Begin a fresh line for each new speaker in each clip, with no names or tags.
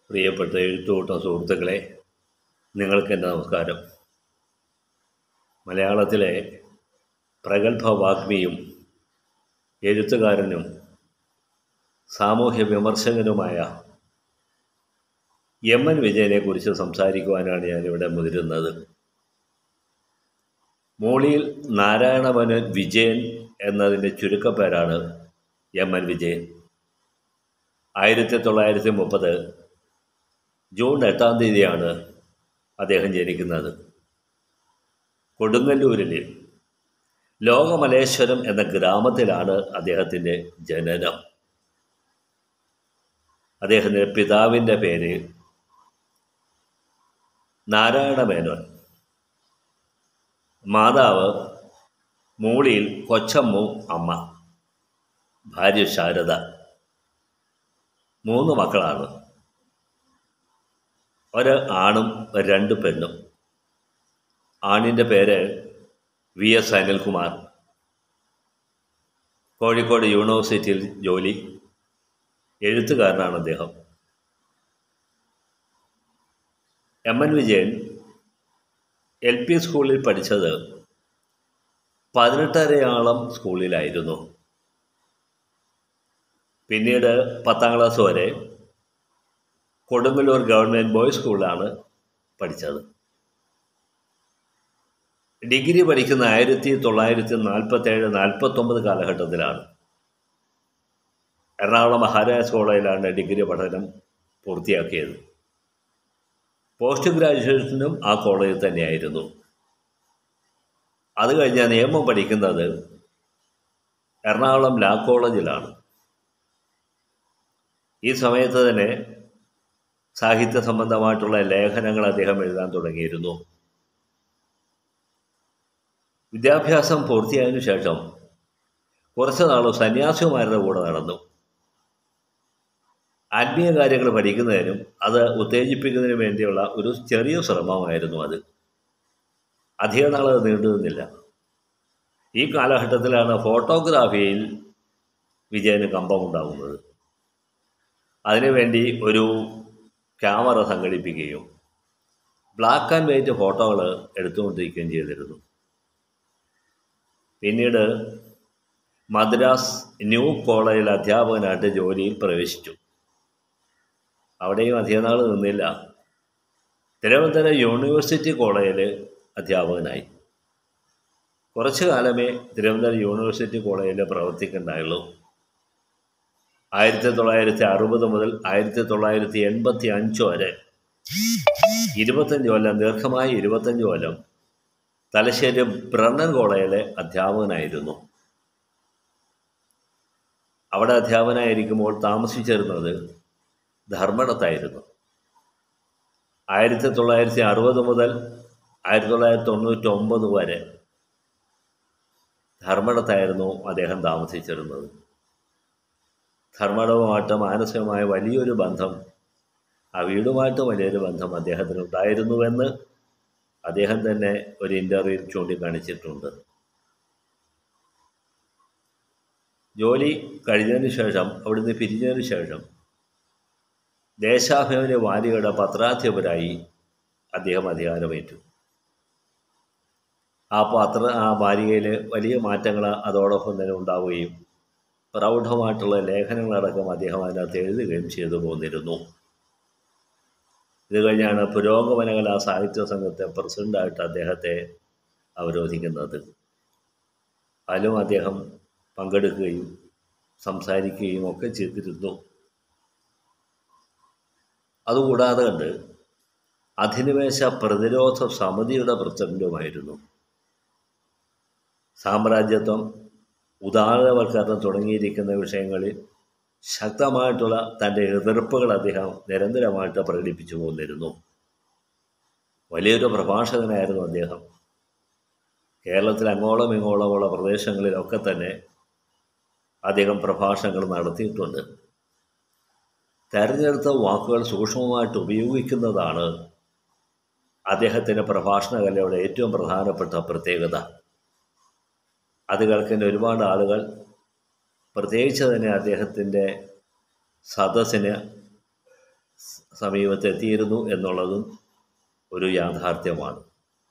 പ്രിയപ്പെട്ട എഴുത്തുകൂട്ടം സുഹൃത്തുക്കളെ നിങ്ങൾക്ക് എൻ്റെ നമസ്കാരം മലയാളത്തിലെ പ്രഗത്ഭ വാഗ്മിയും എഴുത്തുകാരനും സാമൂഹ്യ വിമർശകനുമായ എം എൻ വിജയനെക്കുറിച്ച് സംസാരിക്കുവാനാണ് ഞാനിവിടെ മുതിരുന്നത് മോളിയിൽ നാരായണമനൻ വിജയൻ എന്നതിൻ്റെ ചുരുക്കപ്പേരാണ് എം എൻ വിജയൻ ആയിരത്തി തൊള്ളായിരത്തി മുപ്പത് ജൂൺ എട്ടാം തീയതിയാണ് അദ്ദേഹം ജനിക്കുന്നത് കൊടുങ്ങല്ലൂരിൽ ലോകമലേശ്വരം എന്ന ഗ്രാമത്തിലാണ് അദ്ദേഹത്തിൻ്റെ ജനനം അദ്ദേഹത്തിൻ്റെ പിതാവിൻ്റെ പേര് നാരായണ മേനോൻ മാതാവ് മൂളിയിൽ കൊച്ചമ്മു അമ്മ ഭാര്യ ശാരദ മൂന്ന് മക്കളാണ് ഒരു ആണും രണ്ട് പെണ്ണും ആണിൻ്റെ പേര് വി എസ് അനിൽകുമാർ കോഴിക്കോട് യൂണിവേഴ്സിറ്റിയിൽ ജോലി എഴുത്തുകാരനാണ് അദ്ദേഹം M N Vijayan L P സ്കൂളിൽ പഠിച്ചത് പതിനെട്ടരയോളം സ്കൂളിലായിരുന്നു പിന്നീട് പത്താം ക്ലാസ് വരെ കൊടുങ്ങല്ലൂർ ഗവൺമെൻറ് ബോയ്സ് സ്കൂളിലാണ് പഠിച്ചത് ഡിഗ്രി പഠിക്കുന്ന ആയിരത്തി തൊള്ളായിരത്തി നാൽപ്പത്തേഴ് നാൽപ്പത്തൊമ്പത് കാലഘട്ടത്തിലാണ് എറണാകുളം മഹാരാജാസ് കോളേജിലാണ് ഡിഗ്രി പഠനം പൂർത്തിയാക്കിയത് പോസ്റ്റ് ഗ്രാജുവേഷനും ആ കോളേജിൽ തന്നെയായിരുന്നു അത് കഴിഞ്ഞ് നിയമം പഠിക്കുന്നത് എറണാകുളം ലാ കോളേജിലാണ് ഈ സമയത്ത് തന്നെ സാഹിത്യ സംബന്ധമായിട്ടുള്ള ലേഖനങ്ങൾ അദ്ദേഹം എഴുതാൻ തുടങ്ങിയിരുന്നു വിദ്യാഭ്യാസം പൂർത്തിയായതിനു ശേഷം കുറച്ച് നാൾ സന്യാസിമാരുടെ കൂടെ നടന്നു ആത്മീയ കാര്യങ്ങൾ പഠിക്കുന്നതിനും അത് ഉത്തേജിപ്പിക്കുന്നതിനും വേണ്ടിയുള്ള ഒരു ചെറിയ ശ്രമമായിരുന്നു അത് അധിക നാൾ അത് നീണ്ടു നിന്നില്ല ഈ കാലഘട്ടത്തിലാണ് ഫോട്ടോഗ്രാഫിയിൽ വിജയന് കമ്പമുണ്ടാകുന്നത് അതിനുവേണ്ടി ഒരു ക്യാമറ സംഘടിപ്പിക്കുകയും ബ്ലാക്ക് ആൻഡ് വൈറ്റ് ഫോട്ടോകൾ എടുത്തുകൊണ്ടിരിക്കുകയും ചെയ്തിരുന്നു പിന്നീട് മദ്രാസ് ന്യൂ കോളേജിൽ അധ്യാപകനായിട്ട് ജോലിയിൽ പ്രവേശിച്ചു അവിടെയും അധികനാൾ നിന്നില്ല തിരുവനന്തപുരം യൂണിവേഴ്സിറ്റി കോളേജിൽ അധ്യാപകനായി കുറച്ചു കാലമേ തിരുവനന്തപുരം യൂണിവേഴ്സിറ്റി കോളേജിൽ പ്രവർത്തിക്കുന്നുണ്ടായുള്ളൂ ആയിരത്തി തൊള്ളായിരത്തി അറുപത് മുതൽ ആയിരത്തി തൊള്ളായിരത്തി എൺപത്തി അഞ്ച് വരെ ഇരുപത്തഞ്ച് കൊല്ലം ദീർഘമായി ഇരുപത്തഞ്ച് കൊല്ലം തലശ്ശേരി ബ്രണ്ണൻ കോളേജിലെ അധ്യാപകനായിരുന്നു അവിടെ അധ്യാപകനായിരിക്കുമ്പോൾ താമസിച്ചിരുന്നത് ധർമ്മടത്തായിരുന്നു ആയിരത്തി തൊള്ളായിരത്തി അറുപത് മുതൽ ആയിരത്തി തൊള്ളായിരത്തി തൊണ്ണൂറ്റി ഒമ്പത് വരെ ധർമ്മടത്തായിരുന്നു അദ്ദേഹം താമസിച്ചിരുന്നത് ധർമ്മടവുമായിട്ട് മാനസികമായ വലിയൊരു ബന്ധം ആ വീടുമായിട്ട് വലിയൊരു ബന്ധം അദ്ദേഹത്തിന് ഉണ്ടായിരുന്നുവെന്ന് അദ്ദേഹം തന്നെ ഒരു ഇൻ്റർവ്യൂവിൽ ചൂണ്ടിക്കാണിച്ചിട്ടുണ്ട് ജോലി കഴിഞ്ഞതിന് ശേഷം അവിടുന്ന് പിരിഞ്ഞതിന് ശേഷം ദേശാഭിമാനി വാരികയുടെ പത്രാധിപരായി അദ്ദേഹം അധികാരമേറ്റു ആ പത്ര ആ വാരികയിൽ വലിയ മാറ്റങ്ങൾ അതോടൊപ്പം തന്നെ ഉണ്ടാവുകയും പ്രൗഢമായിട്ടുള്ള ലേഖനങ്ങളടക്കം അദ്ദേഹം അതിനകത്ത് എഴുതുകയും ചെയ്തു പോന്നിരുന്നു ഇത് കഴിഞ്ഞാണ് പുരോഗമനകലാ സാഹിത്യ സംഘത്തെ പ്രസിഡൻ്റായിട്ട് അദ്ദേഹത്തെ അവരോധിക്കുന്നത് അതിലും അദ്ദേഹം പങ്കെടുക്കുകയും സംസാരിക്കുകയും ഒക്കെ ചെയ്തിരുന്നു അതുകൂടാതെ കണ്ട് അധിനിവേശ പ്രതിരോധ സമിതിയുടെ പ്രസിഡൻറ്റുമായിരുന്നു സാമ്രാജ്യത്വം ഉദാരവൽക്കരണം തുടങ്ങിയിരിക്കുന്ന വിഷയങ്ങളിൽ ശക്തമായിട്ടുള്ള തൻ്റെ എതിർപ്പുകൾ അദ്ദേഹം നിരന്തരമായിട്ട് പ്രകടിപ്പിച്ചു പോന്നിരുന്നു വലിയൊരു പ്രഭാഷകനായിരുന്നു അദ്ദേഹം കേരളത്തിൽ അങ്ങോളം ഇങ്ങോളമുള്ള പ്രദേശങ്ങളിലൊക്കെ തന്നെ അദ്ദേഹം പ്രഭാഷണങ്ങൾ നടത്തിയിട്ടുണ്ട് തെരഞ്ഞെടുത്ത വാക്കുകൾ സൂക്ഷ്മമായിട്ട് ഉപയോഗിക്കുന്നതാണ് അദ്ദേഹത്തിൻ്റെ പ്രഭാഷണ കലയുടെ ഏറ്റവും പ്രധാനപ്പെട്ട പ്രത്യേകത അത് കേൾക്കുന്ന ഒരുപാട് ആളുകൾ പ്രത്യേകിച്ച് തന്നെ അദ്ദേഹത്തിൻ്റെ സദസ്സിന് സമീപത്തെത്തിയിരുന്നു എന്നുള്ളതും ഒരു യാഥാർത്ഥ്യമാണ്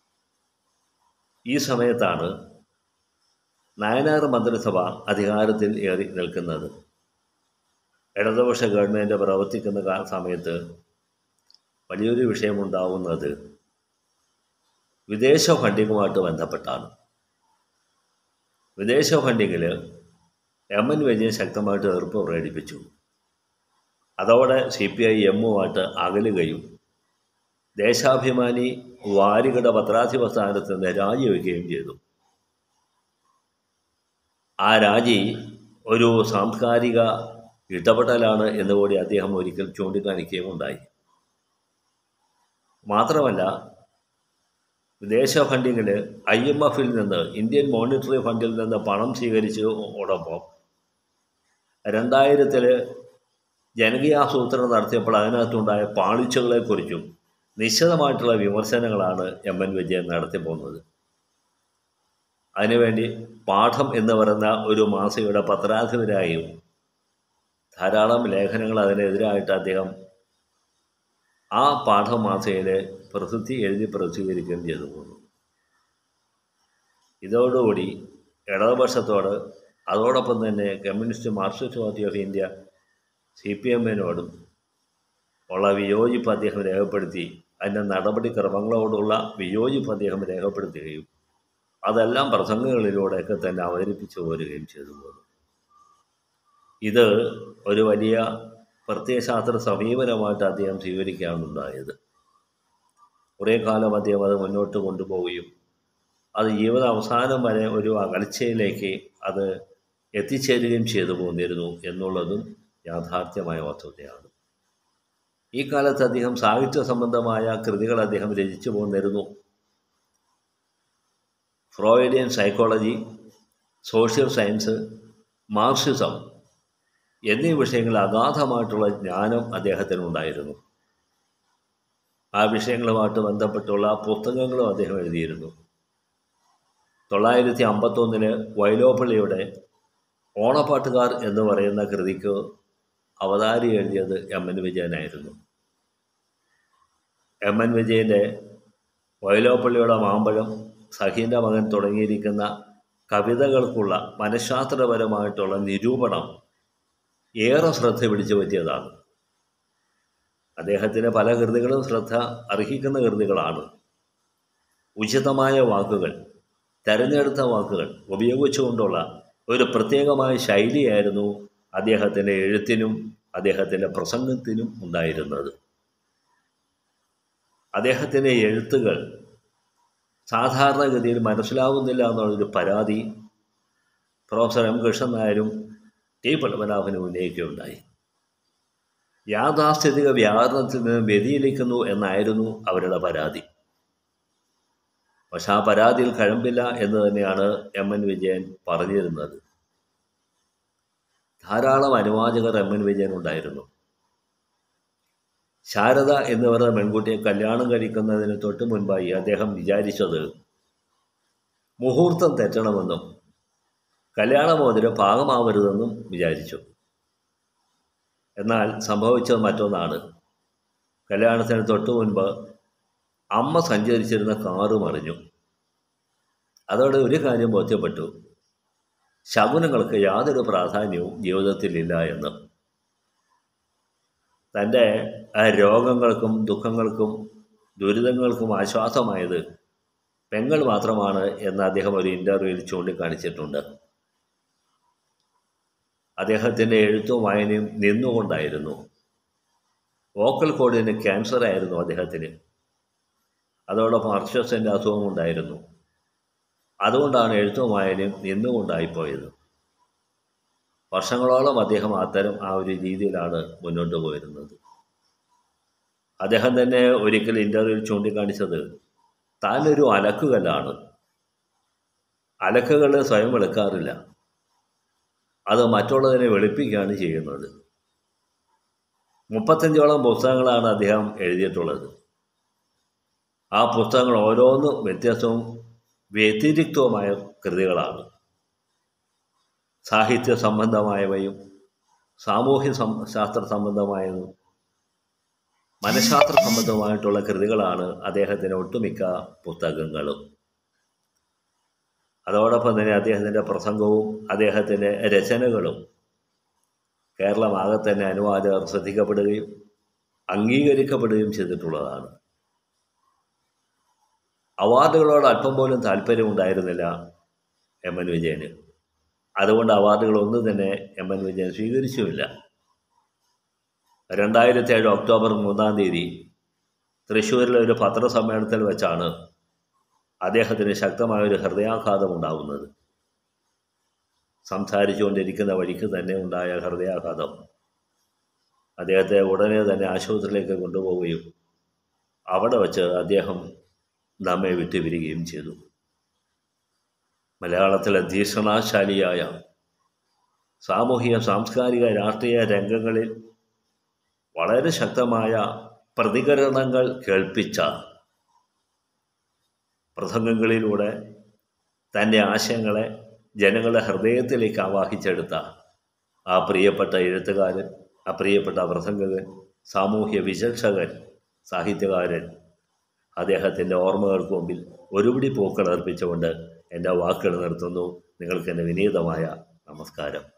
ഈ സമയത്താണ് നയനാർ മന്ത്രിസഭ അധികാരത്തിൽ ഏറി നിൽക്കുന്നത് ഇടതുപക്ഷ ഗവൺമെൻറ് പ്രവർത്തിക്കുന്ന കാ- സമയത്ത് വലിയൊരു വിഷയമുണ്ടാവുന്നത് വിദേശ ഫണ്ടിങ്ങുമായിട്ട് ബന്ധപ്പെട്ടാണ് വിദേശ ഫണ്ടിങ്ങിൽ എം എൻ വിജയൻ ശക്തമായിട്ട് എതിർപ്പ് പ്രകടിപ്പിച്ചു അതോടെ സി പി ഐ എമ്മുമായിട്ട് അകലുകയും ദേശാഭിമാനി വാരികയുടെ പത്രാധിപ സ്ഥാനത്ത് നിന്ന് രാജിവെക്കുകയും ചെയ്തു ആ രാജി ഒരു സാംസ്കാരിക ഇടപെടലാണ് എന്ന് കൂടി അദ്ദേഹം ഒരിക്കൽ ചൂണ്ടിക്കാണിക്കുകയും ഉണ്ടായി മാത്രമല്ല വിദേശ ഫണ്ടിങ്ങിൽ ഐ എം എഫിൽ നിന്ന് ഇന്ത്യൻ മോണിറ്ററി ഫണ്ടിൽ നിന്ന് പണം സ്വീകരിച്ചതോടൊപ്പം രണ്ടായിരത്തിൽ ജനകീയാസൂത്രണം നടത്തിയപ്പോൾ അതിനകത്തുണ്ടായ പാളിച്ചകളെക്കുറിച്ചും നിശ്ചിതമായിട്ടുള്ള വിമർശനങ്ങളാണ് എം എൻ വിജയൻ നടത്തി പോകുന്നത് അതിനുവേണ്ടി പാഠം എന്ന് പറയുന്ന ഒരു മാസികയുടെ പത്രാധിപരായും ധാരാളം ലേഖനങ്ങൾ അതിനെതിരായിട്ട് അദ്ദേഹം ആ പാഠമാസികയിൽ പ്രസിദ്ധി എഴുതി പ്രസിദ്ധീകരിക്കുകയും ചെയ്തു പോന്നു ഇതോടുകൂടി ഇടതുപക്ഷത്തോട് അതോടൊപ്പം തന്നെ Communist Marxist Party of India C P എമ്മിനോടും ഉള്ള വിയോജിപ്പ് അദ്ദേഹം രേഖപ്പെടുത്തി അതിൻ്റെ നടപടിക്രമങ്ങളോടുള്ള വിയോജിപ്പ് അദ്ദേഹം രേഖപ്പെടുത്തുകയും അതെല്ലാം പ്രസംഗങ്ങളിലൂടെയൊക്കെ തന്നെ അവതരിപ്പിച്ചു പോരുകയും ചെയ്തു പോന്നു ഇത് ഒരു വലിയ പ്രത്യയശാസ്ത്ര സമീപനമായിട്ട് അദ്ദേഹം സ്വീകരിക്കുകയാണ് ഉണ്ടായത് കുറേ കാലം അദ്ദേഹം അത് മുന്നോട്ട് കൊണ്ടുപോവുകയും അത് ജീവിത അവസാനം വരെ ഒരു അകൽച്ചയിലേക്ക് അത് എത്തിച്ചേരുകയും ചെയ്തു പോന്നിരുന്നു എന്നുള്ളതും യാഥാർത്ഥ്യമായ വസ്തുതയാണ് ഈ കാലത്ത് അദ്ദേഹം സാഹിത്യ സംബന്ധമായ കൃതികൾ അദ്ദേഹം രചിച്ചു പോന്നിരുന്നു Freudian psychology social science Marxism എന്നീ വിഷയങ്ങളിൽ അഗാധമായിട്ടുള്ള ജ്ഞാനം അദ്ദേഹത്തിനുണ്ടായിരുന്നു ആ വിഷയങ്ങളുമായിട്ട് ബന്ധപ്പെട്ടുള്ള പുസ്തകങ്ങളും അദ്ദേഹം എഴുതിയിരുന്നു തൊള്ളായിരത്തി അമ്പത്തൊന്നില് വൈലോപ്പള്ളിയുടെ ഓണപ്പാട്ടുകാർ എന്ന് പറയുന്ന കൃതിക്ക് അവതാരി എഴുതിയത് എം എൻ വിജയനായിരുന്നു എം എൻ വിജയൻ്റെ വൈലോപ്പള്ളിയുടെ മാമ്പഴം സഹീൻ്റെ മകൻ തുടങ്ങിയിരിക്കുന്ന കവിതകൾക്കുള്ള മനഃശാസ്ത്രപരമായിട്ടുള്ള നിരൂപണം ഏറെ ശ്രദ്ധ പിടിച്ചു പറ്റിയതാണ് അദ്ദേഹത്തിൻ്റെ പല കൃതികളും ശ്രദ്ധ അർഹിക്കുന്ന കൃതികളാണ് ഉചിതമായ വാക്കുകൾ തെരഞ്ഞെടുത്ത വാക്കുകൾ ഉപയോഗിച്ചുകൊണ്ടുള്ള ഒരു പ്രത്യേകമായ ശൈലിയായിരുന്നു അദ്ദേഹത്തിൻ്റെ എഴുത്തിനും അദ്ദേഹത്തിൻ്റെ പ്രസംഗത്തിനും ഉണ്ടായിരുന്നത് അദ്ദേഹത്തിൻ്റെ എഴുത്തുകൾ സാധാരണഗതിയിൽ മനസ്സിലാവുന്നില്ല എന്നുള്ളൊരു പരാതി പ്രൊഫസർ എം കൃഷ്ണൻ നായരും ടി പത്മനാഭനും ഉന്നയിക്കുകയുണ്ടായി യാഥാസ്ഥിതിക വ്യാകരണത്തിൽ നിന്ന് വ്യതിചലിക്കുന്നു എന്നായിരുന്നു അവരുടെ പരാതി പക്ഷെ ആ പരാതിയിൽ കഴമ്പില്ല എന്ന് തന്നെയാണ് എം എൻ വിജയൻ പറഞ്ഞിരുന്നത് ധാരാളം അനുവാചകർ എം എൻ വിജയൻ ഉണ്ടായിരുന്നു ശാരദ എന്ന് പറയുന്ന പെൺകുട്ടിയെ കല്യാണം കഴിക്കുന്നതിന് തൊട്ട് മുൻപായി അദ്ദേഹം വിചാരിച്ചത് മുഹൂർത്തം തെറ്റണമെന്നും കല്യാണമോതിരം പാകമാവരുതെന്നും വിചാരിച്ചു എന്നാൽ സംഭവിച്ചത് മറ്റൊന്നാണ് കല്യാണത്തിന് തൊട്ടു മുൻപ് അമ്മ സഞ്ചരിച്ചിരുന്ന കാറ് മറിഞ്ഞു അതോടെ ഒരു കാര്യം ബോധ്യപ്പെട്ടു ശകുനങ്ങൾക്ക് യാതൊരു പ്രാധാന്യവും ജീവിതത്തിലില്ല എന്ന് തൻ്റെ ആ രോഗങ്ങൾക്കും ദുഃഖങ്ങൾക്കും ദുരിതങ്ങൾക്കും ആശ്വാസമായത് പെങ്ങൾ മാത്രമാണ് എന്ന് അദ്ദേഹം ഒരു ഇൻ്റർവ്യൂവിൽ ചൂണ്ടിക്കാണിച്ചിട്ടുണ്ട് അദ്ദേഹത്തിൻ്റെ എഴുത്തും വായനയും നിന്നുകൊണ്ടായിരുന്നു വോക്കൽ കോഡിന് ക്യാൻസർ ആയിരുന്നു അദ്ദേഹത്തിന് അതോടൊപ്പം അർഷസിൻ്റെ അസുഖം ഉണ്ടായിരുന്നു അതുകൊണ്ടാണ് എഴുത്തും വായനയും നിന്നുകൊണ്ടായിപ്പോയത് വർഷങ്ങളോളം അദ്ദേഹം അത്തരം ആ ഒരു രീതിയിലാണ് മുന്നോട്ട് പോയിരുന്നത് അദ്ദേഹം തന്നെ ഒരിക്കൽ ഇൻ്റർവ്യൂവിൽ ചൂണ്ടിക്കാണിച്ചത് താനൊരു അലക്കുകല്ലാണ് അലക്കുകൾ സ്വയം വെളുക്കാറില്ല അത് മറ്റുള്ളതിനെ വെളുപ്പിക്കുകയാണ് ചെയ്യുന്നത് മുപ്പത്തഞ്ചോളം പുസ്തകങ്ങളാണ് അദ്ദേഹം എഴുതിയിട്ടുള്ളത് ആ പുസ്തകങ്ങൾ ഓരോന്നും വ്യത്യസ്തവും വ്യതിരിക്തവുമായ കൃതികളാണ് സാഹിത്യ സംബന്ധമായവയും സാമൂഹ്യ സം ശാസ്ത്ര സംബന്ധമായതും മനഃശാസ്ത്ര സംബന്ധമായിട്ടുള്ള കൃതികളാണ് അദ്ദേഹത്തിൻ്റെ ഒട്ടുമിക്ക പുസ്തകങ്ങളും അതോടൊപ്പം തന്നെ അദ്ദേഹത്തിൻ്റെ പ്രസംഗവും അദ്ദേഹത്തിൻ്റെ രചനകളും കേരളമാകെ തന്നെ അനുവാദകർ ശ്രദ്ധിക്കപ്പെടുകയും അംഗീകരിക്കപ്പെടുകയും ചെയ്തിട്ടുള്ളതാണ് അവാർഡുകളോട് അല്പം പോലും താല്പര്യമുണ്ടായിരുന്നില്ല എം എൻ വിജയന് അതുകൊണ്ട് അവാർഡുകളൊന്നും തന്നെ എം എൻ വിജയൻ സ്വീകരിച്ചുമില്ല രണ്ടായിരത്തി ഏഴ് ഒക്ടോബർ മൂന്നാം തീയതി തൃശ്ശൂരിലെ ഒരു പത്രസമ്മേളനത്തിൽ വെച്ചാണ് അദ്ദേഹത്തിന് ശക്തമായ ഒരു ഹൃദയാഘാതം ഉണ്ടാകുന്നത് സംസാരിച്ചുകൊണ്ടിരിക്കുന്ന വഴിക്ക് തന്നെ ഉണ്ടായ ഹൃദയാഘാതം അദ്ദേഹത്തെ ഉടനെ തന്നെ ആശുപത്രിയിലേക്ക് കൊണ്ടുപോവുകയും അവിടെ വച്ച് അദ്ദേഹം നമ്മെ വിട്ടുപിരികയും ചെയ്തു മലയാളത്തിലെ ധീഷണാശാലിയായ സാമൂഹിക സാംസ്കാരിക രാഷ്ട്രീയ രംഗങ്ങളിൽ വളരെ ശക്തമായ പ്രതികരണങ്ങൾ കേൾപ്പിച്ച പ്രസംഗങ്ങളിലൂടെ തൻ്റെ ആശയങ്ങളെ ജനങ്ങളുടെ ഹൃദയത്തിലേക്ക് ആവാഹിച്ചെടുത്ത ആ പ്രിയപ്പെട്ട എഴുത്തുകാരൻ ആ പ്രിയപ്പെട്ട പ്രസംഗകൻ സാമൂഹ്യ വിചക്ഷകൻ സാഹിത്യകാരൻ അദ്ദേഹത്തിൻ്റെ ഓർമ്മകൾക്ക് മുമ്പിൽ ഒരുപിടി പൂക്കൾ അർപ്പിച്ചുകൊണ്ട് എൻ്റെ വാക്കുകൾ നിർത്തുന്നു നിങ്ങൾക്ക് എൻ്റെ വിനീതമായ നമസ്കാരം